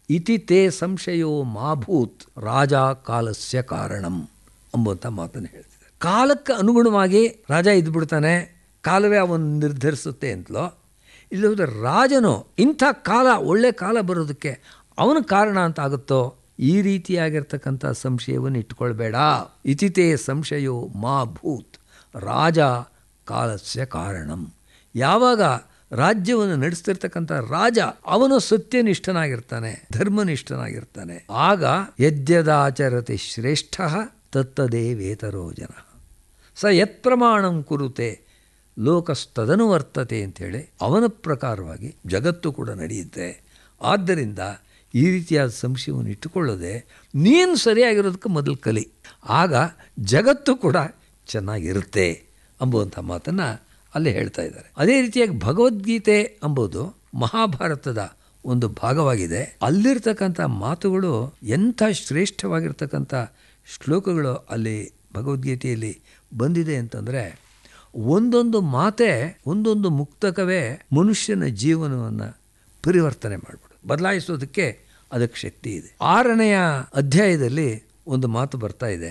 ಇತಿ ತೇ ಸಂಶಯೋ ಮಾಭೂತ್ ರಾಜ ಕಾಲಸ್ಯ ಕಾರಣಂ ಎಂಬುವಂಥ ಮಾತನ್ನು ಹೇಳ್ತಿದ್ದಾರೆ ಕಾಲಕ್ಕೆ ಅನುಗುಣವಾಗಿ ರಾಜ ಇದ್ಬಿಡ್ತಾನೆ ಕಾಲವೇ ಅವನು ನಿರ್ಧರಿಸುತ್ತೆ ಅಂತಲೋ ಇಲ್ಲದ ರಾಜನು ಇಂಥ ಕಾಲ ಒಳ್ಳೆ ಕಾಲ ಬರೋದಕ್ಕೆ ಅವನ ಕಾರಣ ಅಂತ ಆಗುತ್ತೋ ಈ ರೀತಿಯಾಗಿರ್ತಕ್ಕಂಥ ಸಂಶಯವನ್ನು ಇಟ್ಕೊಳ್ಬೇಡ ಇತಿತೇ ಸಂಶಯೋ ಮಾ ಭೂತ್ ರಾಜ ಕಾಲಸ್ಯ ಕಾರಣಂ ಯಾವಾಗ ರಾಜ್ಯವನ್ನು ನಡೆಸ್ತಿರ್ತಕ್ಕಂಥ ರಾಜ ಅವನು ಸತ್ಯನಿಷ್ಠನಾಗಿರ್ತಾನೆ ಧರ್ಮನಿಷ್ಠನಾಗಿರ್ತಾನೆ ಆಗ ಯದ್ಯದಾಚರತಿ ಶ್ರೇಷ್ಠ ತತ್ತದೇ ವೇತರೋ ಜನ ಸ ಯತ್ ಪ್ರಮಾಣಂ ಕುರುತೆ ಲೋಕಸ್ತದನು ವರ್ತತೆ ಅಂಥೇಳಿ ಅವನ ಪ್ರಕಾರವಾಗಿ ಜಗತ್ತು ಕೂಡ ನಡೆಯುತ್ತೆ ಆದ್ದರಿಂದ ಈ ರೀತಿಯಾದ ಸಂಶಯವನ್ನು ಇಟ್ಟುಕೊಳ್ಳದೆ ನೀನು ಸರಿಯಾಗಿರೋದಕ್ಕೆ ಮೊದಲು ಕಲಿ ಆಗ ಜಗತ್ತು ಕೂಡ ಚೆನ್ನಾಗಿರುತ್ತೆ ಅಂಬುವಂಥ ಮಾತನ್ನು ಅಲ್ಲಿ ಹೇಳ್ತಾ ಇದ್ದಾರೆ ಅದೇ ರೀತಿಯಾಗಿ ಭಗವದ್ಗೀತೆ ಎಂಬುದು ಮಹಾಭಾರತದ ಒಂದು ಭಾಗವಾಗಿದೆ ಅಲ್ಲಿರ್ತಕ್ಕಂಥ ಮಾತುಗಳು ಎಂಥ ಶ್ರೇಷ್ಠವಾಗಿರ್ತಕ್ಕಂಥ ಶ್ಲೋಕಗಳು ಅಲ್ಲಿ ಭಗವದ್ಗೀತೆಯಲ್ಲಿ ಬಂದಿದೆ ಅಂತಂದರೆ ಒಂದೊಂದು ಮಾತೆ ಒಂದೊಂದು ಮುಕ್ತಕವೇ ಮನುಷ್ಯನ ಜೀವನವನ್ನು ಪರಿವರ್ತನೆ ಮಾಡಿಬಿಡು ಬದಲಾಯಿಸೋದಕ್ಕೆ ಅದಕ್ಕೆ ಶಕ್ತಿ ಇದೆ ಆರನೆಯ ಅಧ್ಯಾಯದಲ್ಲಿ ಒಂದು ಮಾತು ಬರ್ತಾ ಇದೆ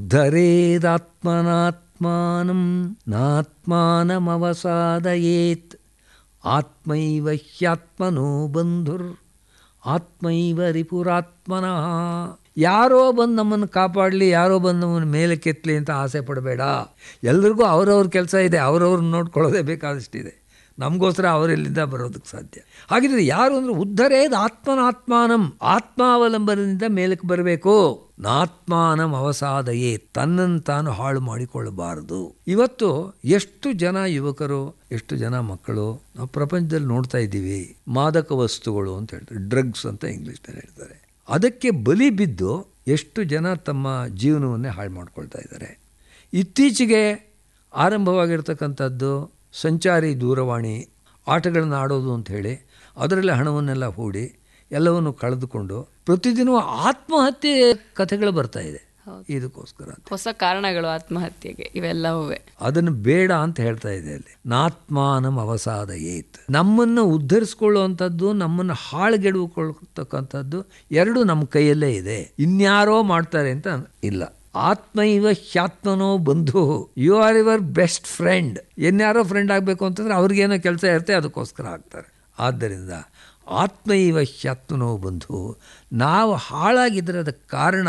ಉದ್ಧರೇದಾತ್ಮನಾತ್ಮಾನಂ ನಾತ್ಮಾನಮವಸಾದಯೇತ್ ಆತ್ಮೈವ ಹ್ಯಾತ್ಮನೋ ಬಂಧುರ್ ಆತ್ಮೈವ ರಿಪುರಾತ್ಮನಃ ಯಾರೋ ಬಂದು ನಮ್ಮನ್ನು ಕಾಪಾಡಲಿ ಯಾರೋ ಬಂದು ನಮ್ಮನ್ನು ಮೇಲೆ ಕೆತ್ತಲಿ ಅಂತ ಆಸೆ ಪಡಬೇಡ ಎಲ್ರಿಗೂ ಅವ್ರವ್ರ ಕೆಲಸ ಇದೆ ಅವ್ರವ್ರನ್ನ ನೋಡ್ಕೊಳ್ಳೋದೇ ಬೇಕಾದಷ್ಟಿದೆ ನಮಗೋಸ್ಕರ ಅವರೆಲ್ಲಿಂದ ಬರೋದಕ್ಕೆ ಸಾಧ್ಯ ಹಾಗಿದ್ರೆ ಯಾರು ಅಂದರೆ ಉದ್ಧರೇದ್ ಆತ್ಮನಾತ್ಮಾನಂ ಆತ್ಮಾವಲಂಬನದಿಂದ ಮೇಲಕ್ಕೆ ಬರಬೇಕು ನಾತ್ಮಾನಂ ಅವಸಾದಯೇ ತನ್ನನ್ನು ತಾನು ಹಾಳು ಮಾಡಿಕೊಳ್ಳಬಾರದು ಇವತ್ತು ಎಷ್ಟು ಜನ ಯುವಕರು ಎಷ್ಟು ಜನ ಮಕ್ಕಳು ನಾವು ಪ್ರಪಂಚದಲ್ಲಿ ನೋಡ್ತಾ ಇದ್ದೀವಿ ಮಾದಕ ವಸ್ತುಗಳು ಅಂತ ಹೇಳ್ತಾರೆ ಡ್ರಗ್ಸ್ ಅಂತ ಇಂಗ್ಲೀಷ್ನಲ್ಲಿ ಹೇಳ್ತಾರೆ ಅದಕ್ಕೆ ಬಲಿ ಬಿದ್ದು ಎಷ್ಟು ಜನ ತಮ್ಮ ಜೀವನವನ್ನೇ ಹಾಳು ಮಾಡ್ಕೊಳ್ತಾ ಇದ್ದಾರೆ ಇತ್ತೀಚೆಗೆ ಆರಂಭವಾಗಿರ್ತಕ್ಕಂಥದ್ದು ಸಂಚಾರಿ ದೂರವಾಣಿ ಆಟಗಳನ್ನು ಆಡೋದು ಅಂತ ಹೇಳಿ ಅದರಲ್ಲಿ ಹಣವನ್ನೆಲ್ಲ ಹೂಡಿ ಎಲ್ಲವನ್ನು ಕಳೆದುಕೊಂಡು ಪ್ರತಿದಿನ ಆತ್ಮಹತ್ಯೆ ಕಥೆಗಳು ಬರ್ತಾ ಇದೆ ಇದಕ್ಕೋಸ್ಕರ ಅಂತ ಹೊಸ ಕಾರಣಗಳು ಆತ್ಮಹತ್ಯೆಗೆ ಇವೆಲ್ಲವೂ ಅದನ್ನು ಬೇಡ ಅಂತ ಹೇಳ್ತಾ ಇದೆ ಅಲ್ಲಿ ನಾತ್ಮಾನಂ ಅವಸಾದ ಏತ್ ನಮ್ಮನ್ನು ಉದ್ಧರಿಸ್ಕೊಳ್ಳುವಂಥದ್ದು ನಮ್ಮನ್ನು ಹಾಳುಗೆಡುಕೊಳ್ತಕ್ಕಂಥದ್ದು ಎರಡು ನಮ್ಮ ಕೈಯಲ್ಲೇ ಇದೆ ಇನ್ಯಾರೋ ಮಾಡ್ತಾರೆ ಅಂತ ಇಲ್ಲ ಆತ್ಮೈವ ಹ್ಯಾತ್ಮನೋ ಬಂಧು you are your best friend ಎನ್ಯಾರೋ ಫ್ರೆಂಡ್ ಆಗಬೇಕು ಅಂತಂದ್ರೆ ಅವ್ರಿಗೇನೋ ಕೆಲಸ ಇರುತ್ತೆ ಅದಕ್ಕೋಸ್ಕರ ಆಗ್ತಾರೆ ಆದ್ದರಿಂದ ಆತ್ಮೈವ ಹ್ಯಾತ್ಮನೋ ಬಂಧು ನಾವು ಹಾಳಾಗಿದ್ರೆ ಅದಕ್ಕೆ ಕಾರಣ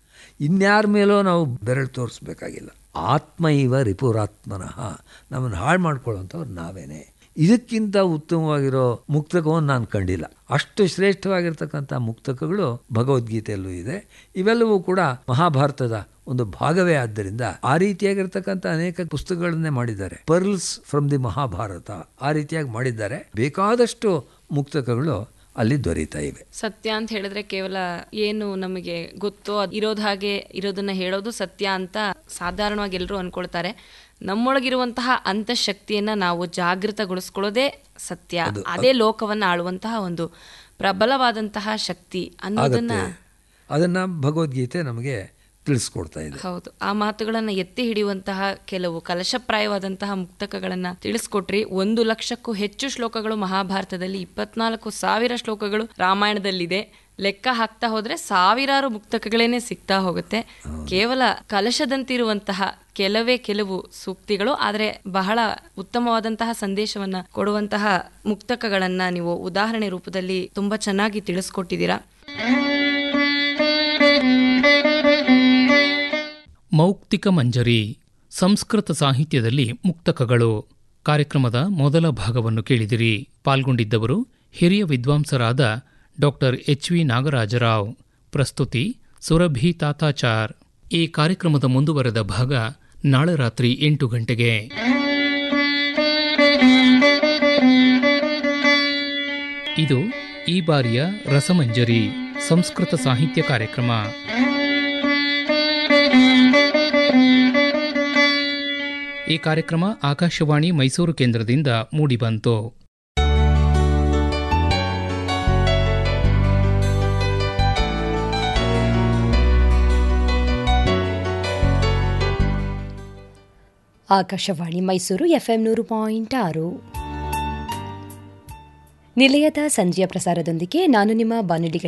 ಇನ್ಯಾರ ಮೇಲೋ ನಾವು ಬೆರಳು ತೋರಿಸ್ಬೇಕಾಗಿಲ್ಲ ಆತ್ಮೈವ ರಿಪುರಾತ್ಮನಃ ನಮ್ಮನ್ನು ಹಾಳು ಮಾಡ್ಕೊಳ್ಳೋಂಥವ್ರು ನಾವೇನೆ ಇದಕ್ಕಿಂತ ಉತ್ತಮವಾಗಿರೋ ಮುಕ್ತಕವನ್ನು ನಾನು ಕಂಡಿಲ್ಲ ಅಷ್ಟು ಶ್ರೇಷ್ಠವಾಗಿರ್ತಕ್ಕಂಥ ಮುಕ್ತಕಗಳು ಭಗವದ್ಗೀತೆಯಲ್ಲೂ ಇದೆ ಇವೆಲ್ಲವೂ ಕೂಡ ಮಹಾಭಾರತದ ಒಂದು ಭಾಗವೇ ಆದ್ದರಿಂದ ಆ ರೀತಿಯಾಗಿರ್ತಕ್ಕಂಥ ಅನೇಕ ಪುಸ್ತಕಗಳನ್ನೇ ಮಾಡಿದ್ದಾರೆ ಪರ್ಲ್ಸ್ ಫ್ರಮ್ ದಿ ಮಹಾಭಾರತ ಆ ರೀತಿಯಾಗಿ ಮಾಡಿದ್ದಾರೆ ಬೇಕಾದಷ್ಟು ಮುಕ್ತಕಗಳು ಅಲ್ಲಿ ದೊರೀತಾ ಇವೆ ಸತ್ಯ ಅಂತ ಹೇಳಿದ್ರೆ ಕೇವಲ ಏನು ನಮಗೆ ಗೊತ್ತೋ ಅದ್ ಇರೋದ್ ಹಾಗೆ ಇರೋದನ್ನ ಹೇಳೋದು ಸತ್ಯ ಅಂತ ಸಾಧಾರಣವಾಗಿ ಎಲ್ಲರೂ ಅನ್ಕೊಳ್ತಾರೆ ನಮ್ಮೊಳಗಿರುವಂತಹ ಅಂತಃಶಕ್ತಿಯನ್ನ ನಾವು ಜಾಗೃತಗೊಳಿಸ್ಕೊಳ್ಳೋದೇ ಸತ್ಯ ಅದೇ ಲೋಕವನ್ನ ಆಳುವಂತಹ ಒಂದು ಪ್ರಬಲವಾದಂತಹ ಶಕ್ತಿ ಅನ್ನೋದನ್ನ ಆಗತ್ತೆ ಅದನ್ನು ಭಗವದ್ಗೀತೆ ನಮಗೆ ತಿಳಿಸ್ಕೊಡ್ತಾ ಇದೆ ಹೌದು ಆ ಮಾತುಗಳನ್ನ ಎತ್ತಿ ಹಿಡಿಯುವಂತಹ ಕೆಲವು ಕಲಶಪ್ರಾಯವಾದಂತಹ ಮುಕ್ತಕಗಳನ್ನ ತಿಳಿಸ್ಕೊಟ್ರಿ ಒಂದು ಲಕ್ಷಕ್ಕೂ ಹೆಚ್ಚು ಶ್ಲೋಕಗಳು ಮಹಾಭಾರತದಲ್ಲಿ ಇಪ್ಪತ್ನಾಲ್ಕು ಸಾವಿರ ಶ್ಲೋಕಗಳು ರಾಮಾಯಣದಲ್ಲಿದೆ ಲೆಕ್ಕ ಹಾಕ್ತಾ ಹೋದ್ರೆ ಸಾವಿರಾರು ಮುಕ್ತಕಗಳೇನೆ ಸಿಗ್ತಾ ಹೋಗುತ್ತೆ ಕೇವಲ ಕಲಶದಂತಿರುವಂತಹ ಕೆಲವೇ ಕೆಲವು ಸೂಕ್ತಿಗಳು ಆದರೆ ಬಹಳ ಉತ್ತಮವಾದಂತಹ ಸಂದೇಶವನ್ನ ಕೊಡುವಂತಹ ಮುಕ್ತಕಗಳನ್ನ ನೀವು ಉದಾಹರಣೆ ರೂಪದಲ್ಲಿ ತುಂಬಾ ಚೆನ್ನಾಗಿ ತಿಳಿಸ್ಕೊಟ್ಟಿದ್ದೀರಾ ಮೌಕ್ತಿಕ ಮಂಜರಿ ಸಂಸ್ಕೃತ ಸಾಹಿತ್ಯದಲ್ಲಿ ಮುಕ್ತಕಗಳು ಕಾರ್ಯಕ್ರಮದ ಮೊದಲ ಭಾಗವನ್ನು ಕೇಳಿದಿರಿ ಪಾಲ್ಗೊಂಡಿದ್ದವರು ಹಿರಿಯ ವಿದ್ವಾಂಸರಾದ ಡಾಕ್ಟರ್ ಎಚ್ ವಿ ನಾಗರಾಜರಾವ್ ಪ್ರಸ್ತುತಿ ಸುರಭಿ ತಾತಾಚಾರ್ ಈ ಕಾರ್ಯಕ್ರಮದ ಮುಂದುವರೆದ ಭಾಗ ನಾಳೆ ರಾತ್ರಿ ಎಂಟು ಗಂಟೆಗೆ ಇದು ಈ ಬಾರಿಯ ರಸಮಂಜರಿ ಸಂಸ್ಕೃತ ಸಾಹಿತ್ಯ ಕಾರ್ಯಕ್ರಮ ಈ ಕಾರ್ಯಕ್ರಮ ಆಕಾಶವಾಣಿ ಮೈಸೂರು ಕೇಂದ್ರದಿಂದ ಮೂಡಿಬಂತು ಆಕಾಶವಾಣಿ ಮೈಸೂರು ಎಫ್ಎಂ ನೂರು ಪಾಯಿಂಟ್ ಆರು ನಿಲಯದ ಸಂಜೆಯ ಪ್ರಸಾರದೊಂದಿಗೆ ನಾನು ನಿಮ್ಮ ಬಾನುಡಿಗಳ